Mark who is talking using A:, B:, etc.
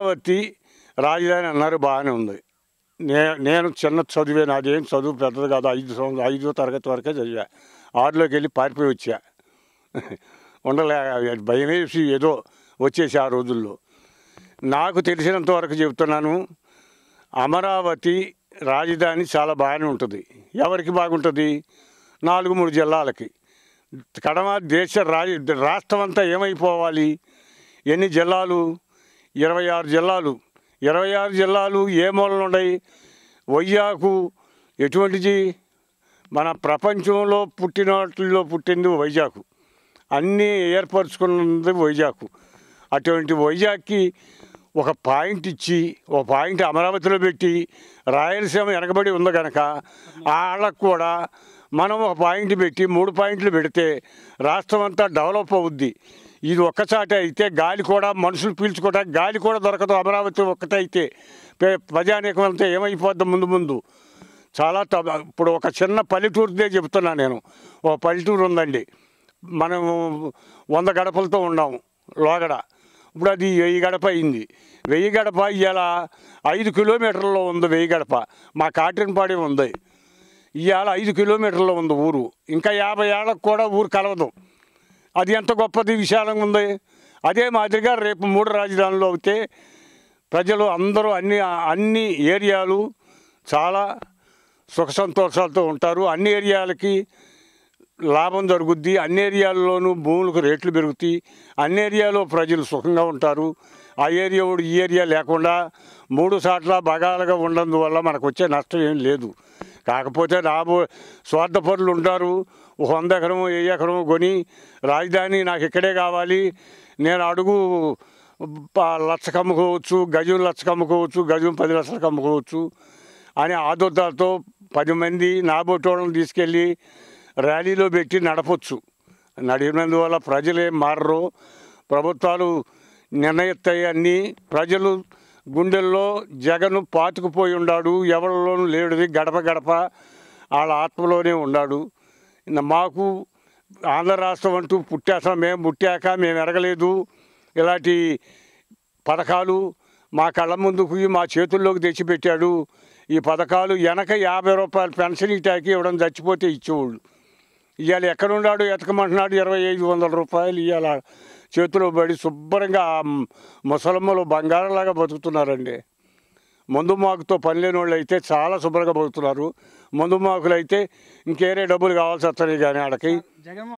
A: అమరావతి రాజధాని అన్నారు బాగానే ఉంది నే నేను చిన్న చదివే నాదేం చదువు పెద్దది కాదు ఐదు సంవత్సరం ఐదో తరగతి వరకే చదివా ఆరులోకి వెళ్ళి పారిపోయి వచ్చా ఉండలే భయం వేసి ఏదో వచ్చేసి ఆ రోజుల్లో నాకు తెలిసినంత వరకు చెప్తున్నాను అమరావతి రాజధాని చాలా బాగానే ఉంటుంది ఎవరికి బాగుంటుంది నాలుగు మూడు జిల్లాలకి కడమ దేశ రాజ రాష్ట్రం అంతా ఏమైపోవాలి ఎన్ని జిల్లాలు ఇరవై ఆరు జిల్లాలు ఇరవై ఆరు జిల్లాలు ఏ మూలలు ఉన్నాయి వైజాగ్ ఎటువంటిది మన ప్రపంచంలో పుట్టిన వాటిల్లో పుట్టింది వైజాగ్ అన్నీ ఏర్పరచుకున్నది వైజాగ్ అటువంటి వైజాగ్కి ఒక పాయింట్ ఇచ్చి ఒక పాయింట్ అమరావతిలో పెట్టి రాయలసీమ వెనకబడి ఉంది కనుక వాళ్ళకు కూడా మనం ఒక పాయింట్ పెట్టి మూడు పాయింట్లు పెడితే రాష్ట్రం అంతా డెవలప్ అవుద్ది ఇది ఒక్కసారి అయితే గాలి కూడా మనుషులు పీల్చుకోవడానికి గాలి కూడా దొరకదు అమరావతి ఒక్కటైతే పే- ప్రజానీకం అంతా ఏమైపోద్ది ముందు ముందు చాలా త- ఇప్పుడు ఒక చిన్న పల్లెటూరుదే చెప్తున్నా నేను ఒక పల్లెటూరు ఉందండి మనం వంద గడపలతో ఉన్నాము లోగడ ఇప్పుడు అది వెయ్యి గడప అయింది వెయ్యి గడప ఇవాళ ఐదు కిలోమీటర్లో ఉంది వెయ్యి గడప మా కాటినపాడి ఉంది ఇవాళ ఐదు కిలోమీటర్లో ఉంది ఊరు ఇంకా యాభై ఏళ్ళకు కూడా ఊరు కలవదు అది ఎంత గొప్పది విశాలంగా ఉంది అదే మాదిరిగా రేపు మూడు రాజధానులు అవుతే ప్రజలు అందరూ అన్ని అన్ని ఏరియాలు చాలా సుఖ సంతోషాలతో ఉంటారు అన్ని ఏరియాలకి లాభం జరుగుద్ది అన్ని ఏరియాల్లోనూ భూములకు రేట్లు పెరుగుతాయి అన్ని ఏరియాలో ప్రజలు సుఖంగా ఉంటారు ఆ ఏరియా వాడు ఈ ఏరియా లేకుండా మూడు సార్ల బగాలుగా ఉన్నందువల్ల మనకు వచ్చే నష్టం ఏం లేదు కాకపోతే రాబో స్వార్థపరులు ఉంటారు ఒక వంద ఎకరము ఏ ఎకరము కొని రాజధాని నాకు ఇక్కడే కావాలి నేను అడుగు ప- లక్షకు అమ్ముకోవచ్చు గజం లక్షకు అమ్ముకోవచ్చు గజం పది లక్షలకు అమ్ముకోవచ్చు అని ఆదుర్దాలతో పది మంది నాబోటోళ్ళని తీసుకెళ్ళి ర్యాలీలో పెట్టి నడపొచ్చు నడిపినందువల్ల ప్రజలేం మారరు ప్రభుత్వాలు నిర్ణయిస్తాయి అన్నీ ప్రజలు గుండెల్లో జగను పాతుకుపోయి ఉన్నాడు ఎవరిలోనూ లేడుది గడప గడప వాళ్ళ ఆత్మలోనే ఉన్నాడు ఇన్న మాకు ఆంధ్ర రాష్ట్రం అంటూ పుట్టాక మేము పుట్టాక మేము ఎరగలేదు ఇలాంటి పథకాలు మా కళ్ళ ముందుకు మా చేతుల్లోకి తెచ్చిపెట్టాడు ఈ పథకాలు వెనక యాభై రూపాయలు పెన్షన్ ఇటాకి ఇవ్వడం చచ్చిపోతే ఇచ్చేవాళ్ళు ఇవాళ ఎక్కడున్నాడు ఎతకమంటున్నాడు ఇరవై ఐదు వందల రూపాయలు ఇవాళ చేతిలో పడి శుభ్రంగా ఆ ముసలమ్మలు బంగారంలాగా బతుకుతున్నారండి మందు మాకుతో పని లేని వాళ్ళు అయితే చాలా శుభ్రంగా బతుకుతున్నారు మందు మాకులు అయితే ఇంకేరే డబ్బులు కావాల్సి వస్తాయి కానీ ఆడకి
B: జగన్